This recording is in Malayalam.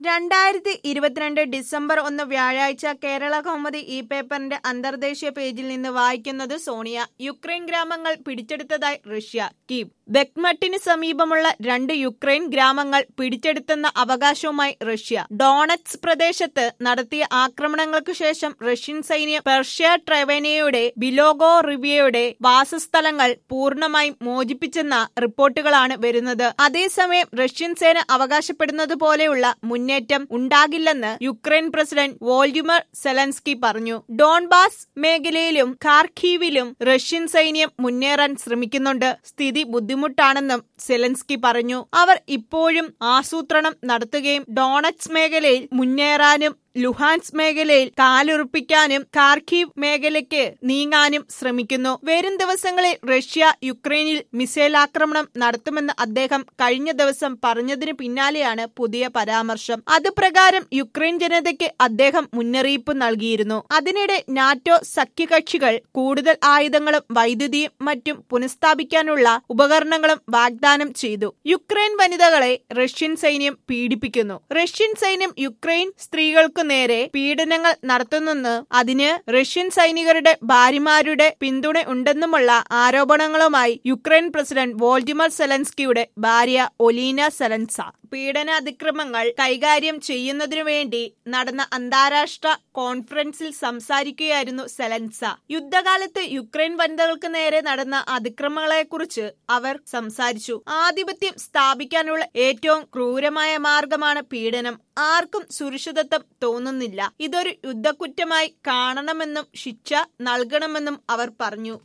രണ്ടായിരത്തി ഇരുപത്തിരണ്ട് ഡിസംബർ ഒന്ന് വ്യാഴാഴ്ച കേരള കൗമുദി ഈ പേപ്പറിന്റെ അന്തർദേശീയ പേജിൽ നിന്ന് വായിക്കുന്നത് സോണിയ യുക്രൈൻ ഗ്രാമങ്ങൾ പിടിച്ചെടുത്തതായി റഷ്യ കീവ് ബെക്മട്ടിന് സമീപമുള്ള രണ്ട് യുക്രൈൻ ഗ്രാമങ്ങൾ പിടിച്ചെടുത്തെന്ന അവകാശവുമായി റഷ്യ ഡോണറ്റ്സ് പ്രദേശത്ത് നടത്തിയ ആക്രമണങ്ങൾക്ക് ശേഷം റഷ്യൻ സൈന്യം പെർഷ്യ ട്രെവനയുടെ ബിലോഗോ റിവിയയുടെ വാസസ്ഥലങ്ങൾ പൂർണ്ണമായും മോചിപ്പിച്ചെന്ന റിപ്പോർട്ടുകളാണ് വരുന്നത് അതേസമയം റഷ്യൻ സേന അവകാശപ്പെടുന്നത് പോലെയുള്ള മുന്നേറ്റം ഉണ്ടാകില്ലെന്ന് യുക്രൈൻ പ്രസിഡന്റ് വോൾഡിമർ സെലൻസ്കി പറഞ്ഞു ഡോൺബാസ് മേഖലയിലും ഖാർഖീവിലും റഷ്യൻ സൈന്യം മുന്നേറാൻ ശ്രമിക്കുന്നുണ്ട് സ്ഥിതി ബുദ്ധിമുട്ടാണെന്നും സെലൻസ്കി പറഞ്ഞു അവർ ഇപ്പോഴും ആസൂത്രണം നടത്തുകയും ഡോണറ്റ്സ് മേഖലയിൽ മുന്നേറാനും ലുഹാൻസ് മേഖലയിൽ കാലുറപ്പിക്കാനും കാർഖീവ് മേഖലയ്ക്ക് നീങ്ങാനും ശ്രമിക്കുന്നു വരും ദിവസങ്ങളിൽ റഷ്യ യുക്രൈനിൽ മിസൈൽ ആക്രമണം നടത്തുമെന്ന് അദ്ദേഹം കഴിഞ്ഞ ദിവസം പറഞ്ഞതിന് പിന്നാലെയാണ് പുതിയ പരാമർശം അത് പ്രകാരം യുക്രൈൻ ജനതയ്ക്ക് അദ്ദേഹം മുന്നറിയിപ്പ് നൽകിയിരുന്നു അതിനിടെ നാറ്റോ സഖ്യകക്ഷികൾ കൂടുതൽ ആയുധങ്ങളും വൈദ്യുതിയും മറ്റും പുനഃസ്ഥാപിക്കാനുള്ള ഉപകരണങ്ങളും വാഗ്ദാനം ചെയ്തു യുക്രൈൻ വനിതകളെ റഷ്യൻ സൈന്യം പീഡിപ്പിക്കുന്നു റഷ്യൻ സൈന്യം യുക്രൈൻ സ്ത്രീകൾക്ക് നേരെ പീഡനങ്ങൾ നടത്തുന്നെന്ന് അതിന് റഷ്യൻ സൈനികരുടെ ഭാര്യമാരുടെ പിന്തുണ ഉണ്ടെന്നുമുള്ള ആരോപണങ്ങളുമായി യുക്രൈൻ പ്രസിഡന്റ് വോൾഡിമർ സെലൻസ്കിയുടെ ഭാര്യ ഒലീന സെലൻസ പീഡന അതിക്രമങ്ങൾ കൈകാര്യം ചെയ്യുന്നതിനു വേണ്ടി നടന്ന അന്താരാഷ്ട്ര കോൺഫറൻസിൽ സംസാരിക്കുകയായിരുന്നു സെലൻസ യുദ്ധകാലത്ത് യുക്രൈൻ വനിതകൾക്ക് നേരെ നടന്ന അതിക്രമങ്ങളെക്കുറിച്ച് അവർ സംസാരിച്ചു ആധിപത്യം സ്ഥാപിക്കാനുള്ള ഏറ്റവും ക്രൂരമായ മാർഗമാണ് പീഡനം ആർക്കും സുരക്ഷിതത്വം തോന്നുന്നില്ല ഇതൊരു യുദ്ധക്കുറ്റമായി കാണണമെന്നും ശിക്ഷ നൽകണമെന്നും അവർ പറഞ്ഞു